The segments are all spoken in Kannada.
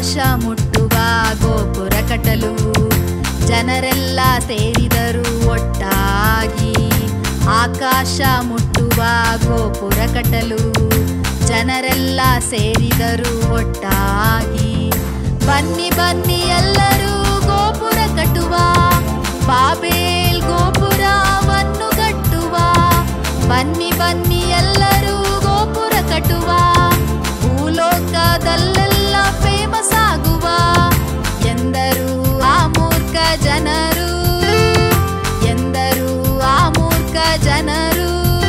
ಆಕಾಶ ಮುಟ್ಟುವ ಗೋಪುರ ಕಟ್ಟಲು ಜನರೆಲ್ಲ ಸೇರಿದರು ಒಟ್ಟಾಗಿ ಆಕಾಶ ಮುಟ್ಟುವ ಗೋಪುರ ಕಟ್ಟಲು ಜನರೆಲ್ಲ ಸೇರಿದರು ಒಟ್ಟಾಗಿ ಬನ್ನಿ ಬನ್ನಿ ಎಲ್ಲರೂ ಗೋಪುರ ಕಟ್ಟುವ ಬಾಬೇಲ್ ಗೋಪುರವನ್ನು ಕಟ್ಟುವ ಬನ್ನಿ ಬನ್ನಿ ಎಲ್ಲರೂ ಗೋಪುರ ಕಟ್ಟುವ ಭೂಲೋಕದಲ್ಲೆಲ್ಲ ಫೇಮಸ್ ಆಗುವ ಎಂದರು ಆ ಮೂರ್ಖ ಜನರು ಎಂದರು ಆ ಮೂರ್ಖ ಜನರು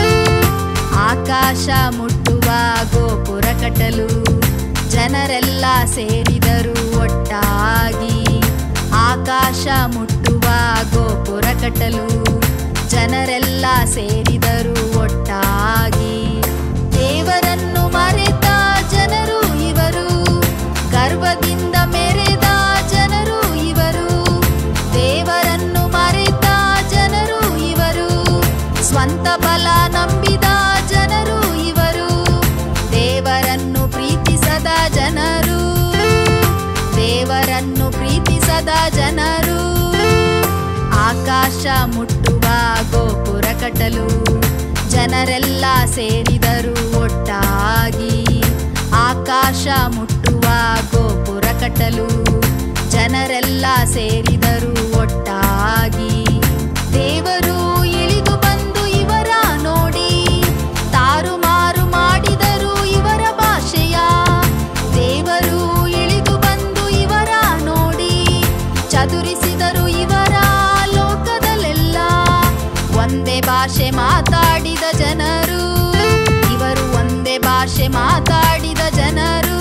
ಆಕಾಶ ಮುಟ್ಟುವ ಗೋಪುರ ಕಟ್ಟಲು ಜನರೆಲ್ಲ ಸೇರಿದರು ಒಟ್ಟಾಗಿ ಆಕಾಶ ಮುಟ್ಟುವ ಗೋಪುರ ಕಟ್ಟಲು ಜನರೆಲ್ಲ ಸೇರಿದರು ಒಟ್ಟಾಗಿ ದೇವರನ್ನು ಮರೆತ ಜನರು ಇವರು ಗರ್ವದಿಂದ ಮೆರೆದ ಜನರು ಇವರು ದೇವರನ್ನು ಮರೆತ ಜನರು ಇವರು ಸ್ವಂತ ಬಲ ನಂಬಿದ ಜನರು ಇವರು ದೇವರನ್ನು ಪ್ರೀತಿಸದ ಜನರು ದೇವರನ್ನು ಪ್ರೀತಿಸದ ಜನರು ಆಕಾಶ ಮುಟ್ಟುವ ಗೋಪುರ ಕಟ್ಟಲು ಜನರೆಲ್ಲ ಸೇರಿದರು ಒಟ್ಟಾಗಿ ಆಕಾಶ ಮುಟ್ಟುವ ಗೋಪುರ ಕಟ್ಟಲು ಜನರೆಲ್ಲ ಸೇರಿದರು ಒಟ್ಟಾಗಿ ದೇವರು ಇಳಿದು ಬಂದು ಇವರ ನೋಡಿ ತಾರುಮಾರು ಮಾಡಿದರು ಇವರ ಭಾಷೆಯ ದೇವರು ಇಳಿದು ಬಂದು ಇವರ ನೋಡಿ ಚದುರಿಸಿದರು ಇವರ ಲೋಕದಲ್ಲೆಲ್ಲ ಒಂದೇ ಭಾಷೆ ಮಾತಾಡಿದ ಜನರು ಇವರು ಒಂದೇ ಭಾಷೆ ಮಾತಾಡಿದ ಜನರು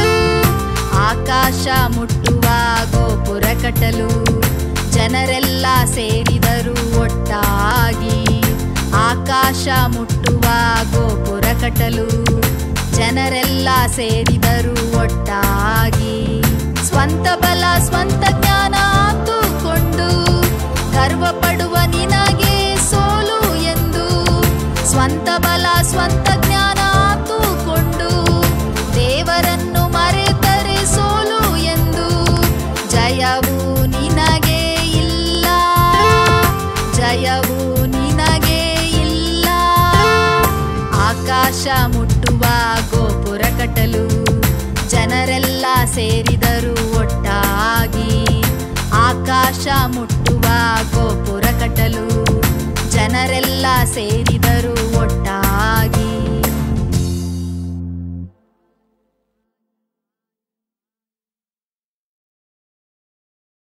ಆಕಾಶ ಮುಟ್ಟುವ ಗೋಪುರ ಕಟ್ಟಲು ಜನರೆಲ್ಲ ಸೇರಿದರು ಒಟ್ಟಾಗಿ ಆಕಾಶ ಮುಟ್ಟುವ ಗೋಪುರ ಕಟ್ಟಲು ಜನರೆಲ್ಲ ಸೇರಿದರು ಒಟ್ಟಾಗಿ ಸ್ವಂತ ಬಲ ಸ್ವಂತ ಜ್ಞಾನ ಹಾತುಕೊಂಡು ಗರ್ವ ಪಡುವ ನಿನಗೆ ಸೋಲು ಎಂದು ಸ್ವಂತ ಬಲ ಸ್ವಂತ ಜ್ಞಾನ ಹಾತುಕೊಂಡು ದೇವರನ್ನು ಮರೆತರೆ ಸೋಲು ಎಂದು ಜಯವು ನಿನಗೆ ಇಲ್ಲ ಜಯವು ನಿನಗೆ ಇಲ್ಲ ಆಕಾಶ ಮುಟ್ಟುವ ಗೋಪುರ ಕಟ್ಟಲು ಜನರೆಲ್ಲ ಸೇರಿದರು ಒಟ್ಟಾಗಿ ಆಕಾಶ ಮುಟ್ಟುವ ಗೋಪುರ ಕಟ್ಟಲು ಜನರೆಲ್ಲ ಸೇರಿ